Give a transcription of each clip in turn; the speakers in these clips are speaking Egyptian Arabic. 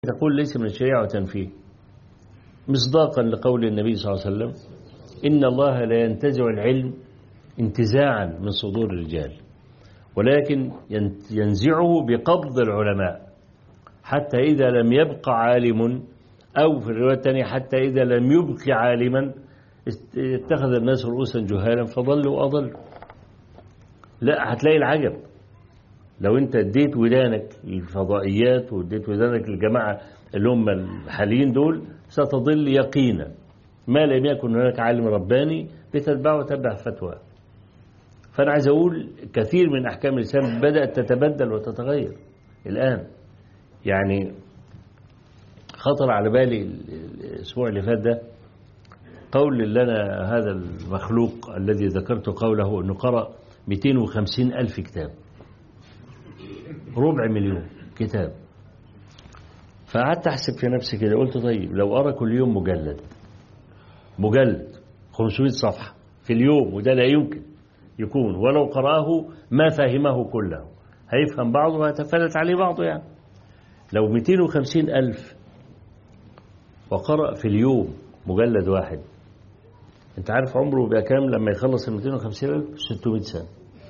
تقول ليس من الشريعة وتنفيه مصداقا لقول النبي صلى الله عليه وسلم إن الله لا ينتزع العلم انتزاعا من صدور الرجال ولكن ينزعه بقبض العلماء حتى إذا لم يبق عالم أو في الرواية الثانية حتى إذا لم يبق عالما اتخذ الناس رؤوسا جهالا فضلوا وأضلوا لا هتلاقي العجب لو انت اديت ودانك للفضائيات واديت ودانك للجماعة اللي هم الحاليين دول ستضل يقينا ما لم يكن هناك عالم رباني بتتبعه وتتبع فتوى فأنا عايز أقول كثير من أحكام الإسلام بدأت تتبدل وتتغير الآن يعني خطر على بالي الأسبوع اللي فات ده قول لنا هذا المخلوق الذي ذكرت قوله أنه قرأ 250 ألف كتاب ربع مليون كتاب فقعدت أحسب في نفسي كده قلت طيب لو أرى كل يوم مجلد مجلد 500 صفحة في اليوم وده لا يمكن يكون ولو قرأه ما فهمه كله هيفهم بعضه وهيتفلت عليه بعضه يعني لو 250 ألف وقرأ في اليوم مجلد واحد انت عارف عمره بقى كام لما يخلص ال 250 ألف 600 سنة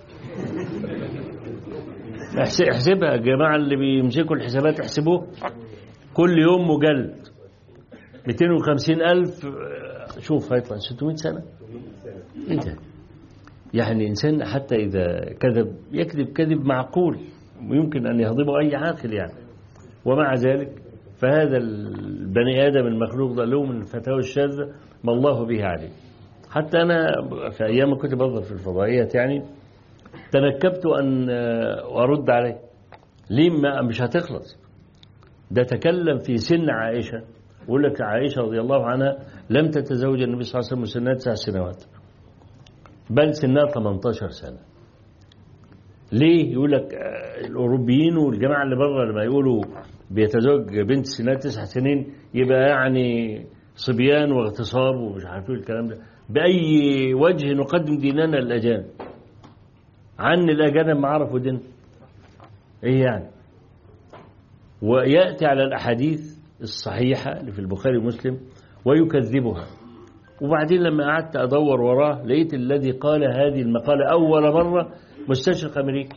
احسبها يا جماعة اللي بيمسكوا الحسابات احسبوه كل يوم مجلد 250 ألف شوف هيطلع 600 سنة ايه ده يعني إنسان حتى إذا كذب يكذب كذب معقول ويمكن أن يهضمه أي عاقل يعني ومع ذلك فهذا البني آدم المخلوق ده له من الفتاوى الشاذة ما الله به عليه حتى أنا في أيام ما كنت بظهر في الفضائيات يعني تنكبت أن أرد عليه ليه ما مش هتخلص ده تكلم في سن عائشة يقول لك عائشة رضي الله عنها لم تتزوج النبي صلى الله عليه وسلم سنها تسع سنوات بل سنها 18 سنة ليه يقول لك الأوروبيين والجماعة اللي بره لما يقولوا بيتزوج بنت سنها تسع سنين يبقى يعني صبيان واغتصاب ومش عارف ايه الكلام ده بأي وجه نقدم ديننا للأجانب عن الأجانب ما عرفوا دين إيه يعني ويأتي على الأحاديث الصحيحة اللي في البخاري ومسلم ويكذبها وبعدين لما قعدت أدور وراه لقيت الذي قال هذه المقالة أول مرة مستشرق أمريكي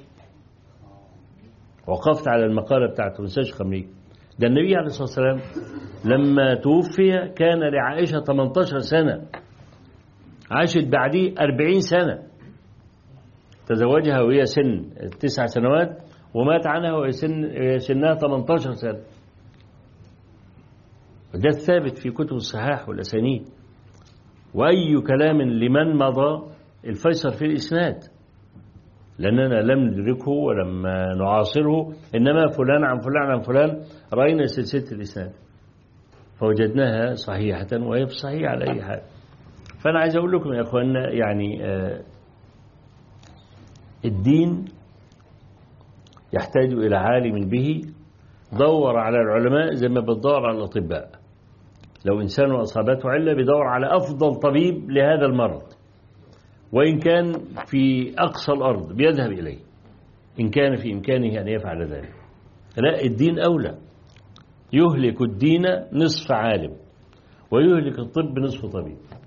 وقفت على المقالة بتاعته مستشرق أمريكي ده النبي عليه الصلاة والسلام لما توفي كان لعائشة 18 سنة عاشت بعديه 40 سنة تزوجها وهي سن تسع سنوات ومات عنها وهي سن سنها 18 سنة ده الثابت في كتب الصحاح والأسانيد وأي كلام لمن مضى الفيصل في الإسناد لأننا لم ندركه ولم نعاصره إنما فلان عن فلان عن فلان رأينا سلسلة الإسناد فوجدناها صحيحة وهي صحيحة على أي حال فأنا عايز أقول لكم يا أخوانا يعني الدين يحتاج إلى عالم به دور على العلماء زي ما بتدور على الأطباء لو إنسان أصابته علة بيدور على أفضل طبيب لهذا المرض وإن كان في أقصى الأرض بيذهب إليه إن كان في إمكانه أن يفعل ذلك لا الدين أولى يهلك الدين نصف عالم ويهلك الطب نصف طبيب